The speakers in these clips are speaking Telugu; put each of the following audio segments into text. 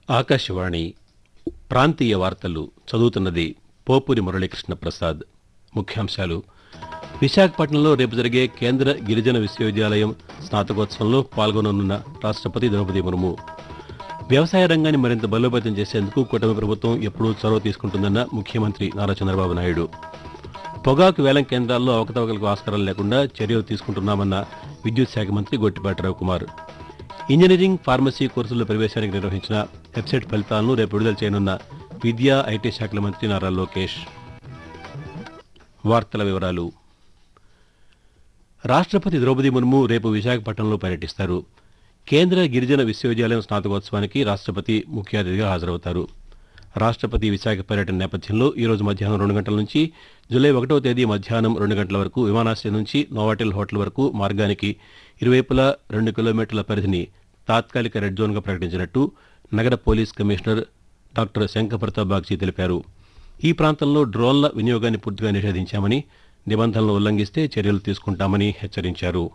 ఆకాశవాణి ప్రాంతీయ వార్తలు చదువుతున్నది పోపురి మురళీకృష్ణ ప్రసాద్ ముఖ్యాంశాలు విశాఖపట్నంలో రేపు జరిగే కేంద్ర గిరిజన విశ్వవిద్యాలయం స్నాతకోత్సవంలో పాల్గొననున్న రాష్ట్రపతి ద్రౌపది ముర్ము వ్యవసాయ రంగాన్ని మరింత బలోపేతం చేసేందుకు కూటమి ప్రభుత్వం ఎప్పుడూ చొరవ తీసుకుంటుందన్న ముఖ్యమంత్రి నారా చంద్రబాబు నాయుడు పొగాకు వేలం కేంద్రాల్లో అవకతవకలకు ఆస్కారం లేకుండా చర్యలు తీసుకుంటున్నామన్న విద్యుత్ శాఖ మంత్రి గొట్టిపాటి రవికుమార్ ఇంజనీరింగ్ ఫార్మసీ కోర్సుల్లో ప్రవేశానికి నిర్వహించిన వెబ్సైట్ ఫలితాలను రేపు విడుదల చేయనున్న విద్యా ఐటీ శాఖల మంత్రి నారా లోకేష్ వార్తల వివరాలు రాష్ట్రపతి ద్రౌపది ముర్ము రేపు విశాఖపట్నంలో పర్యటిస్తారు కేంద్ర గిరిజన విశ్వవిద్యాలయం స్నాతకోత్సవానికి రాష్ట్రపతి ముఖ్య అతిథిగా హాజరవుతారు రాష్ట్రపతి విశాఖ పర్యటన నేపథ్యంలో ఈ రోజు మధ్యాహ్నం రెండు గంటల నుంచి జూలై ఒకటో తేదీ మధ్యాహ్నం రెండు గంటల వరకు విమానాశ్రయం నుంచి నోవాటెల్ హోటల్ వరకు మార్గానికి ఇరువైపులా రెండు కిలోమీటర్ల పరిధిని తాత్కాలిక రెడ్ జోన్గా ప్రకటించినట్టు నగర police commissioner doctor Shankar Bagchi తెలిపారు ఈ ప్రాంతంలో డ్రోన్ల వినియోగాన్ని పూర్తిగా నిషేధించామని నిబంధనలు ఉల్లంఘిస్తే చర్యలు తీసుకుంటామని హెచ్చరించారు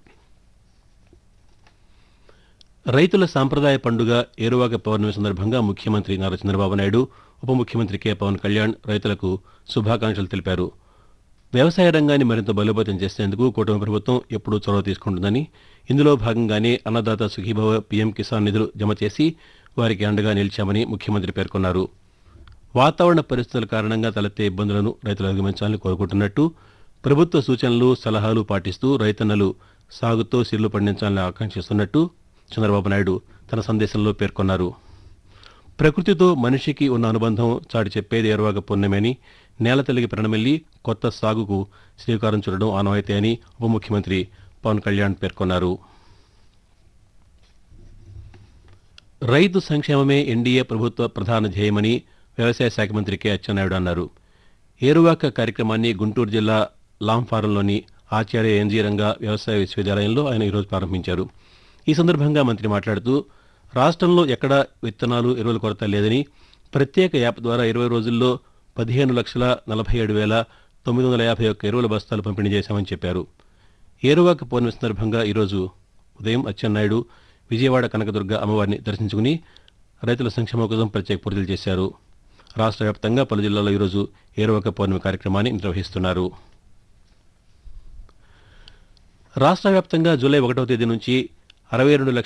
రైతుల సాంప్రదాయ పండుగ ఏరువాక పౌర్ణమి సందర్భంగా ముఖ్యమంత్రి నారా చంద్రబాబు నాయుడు ఉప ముఖ్యమంత్రి కె పవన్ కళ్యాణ్ రైతులకు శుభాకాంక్షలు తెలిపారు వ్యవసాయ రంగాన్ని మరింత బలోపేతం చేసేందుకు కూటమి ప్రభుత్వం ఎప్పుడూ చొరవ తీసుకుంటుందని ఇందులో భాగంగానే అన్నదాత సుఖీభవ పీఎం కిసాన్ నిధులు జమ చేసి వారికి అండగా నిలిచామని ముఖ్యమంత్రి పేర్కొన్నారు వాతావరణ పరిస్థితుల కారణంగా తలెత్తే ఇబ్బందులను రైతులు అధిగమించాలని కోరుకుంటున్నట్టు ప్రభుత్వ సూచనలు సలహాలు పాటిస్తూ రైతన్నలు సాగుతో సిర్లు పండించాలని ఆకాంక్షిస్తున్నట్టు చంద్రబాబు నాయుడు తన సందేశంలో పేర్కొన్నారు ప్రకృతితో మనిషికి ఉన్న అనుబంధం చాటి చెప్పేది ఎరువాగ పుణ్యమని నేల తల్లికి ప్రణమెల్లి కొత్త సాగుకు శ్రీకారం చుట్టడం ఆనవాయితీ అని ఉప ముఖ్యమంత్రి పవన్ కళ్యాణ్ పేర్కొన్నారు రైతు సంక్షేమమే ఎన్డీఏ ప్రభుత్వ ప్రధాన ధ్యేయమని వ్యవసాయ శాఖ మంత్రి కె అచ్చెన్నాయుడు అన్నారు ఏరువాక కార్యక్రమాన్ని గుంటూరు జిల్లా లాంఫారంలోని ఆచార్య ఎన్జీ రంగా వ్యవసాయ విశ్వవిద్యాలయంలో ఆయన ఈరోజు ప్రారంభించారు ఈ సందర్భంగా మంత్రి మాట్లాడుతూ రాష్ట్రంలో ఎక్కడా విత్తనాలు ఎరువుల కొరత లేదని ప్రత్యేక యాప్ ద్వారా ఇరవై రోజుల్లో పదిహేను లక్షల నలభై ఏడు వేల తొమ్మిది వందల యాభై ఒక్క ఎరువుల బస్తాలు పంపిణీ చేశామని చెప్పారు ఏరువాక పౌర్ణమి సందర్భంగా ఈరోజు ఉదయం అచ్చెన్నాయుడు విజయవాడ కనకదుర్గ అమ్మవారిని దర్శించుకుని రైతుల సంక్షేమం కోసం ప్రత్యేక పూజలు చేశారు రాష్ట్ర వ్యాప్తంగా పలు జిల్లాల్లో ఈరోజు ఏరువాక పౌర్ణమి కార్యక్రమాన్ని నిర్వహిస్తున్నారు రాష్ట్ర వ్యాప్తంగా జూలై ఒకటవ తేదీ నుంచి అరవై రెండు లక్షల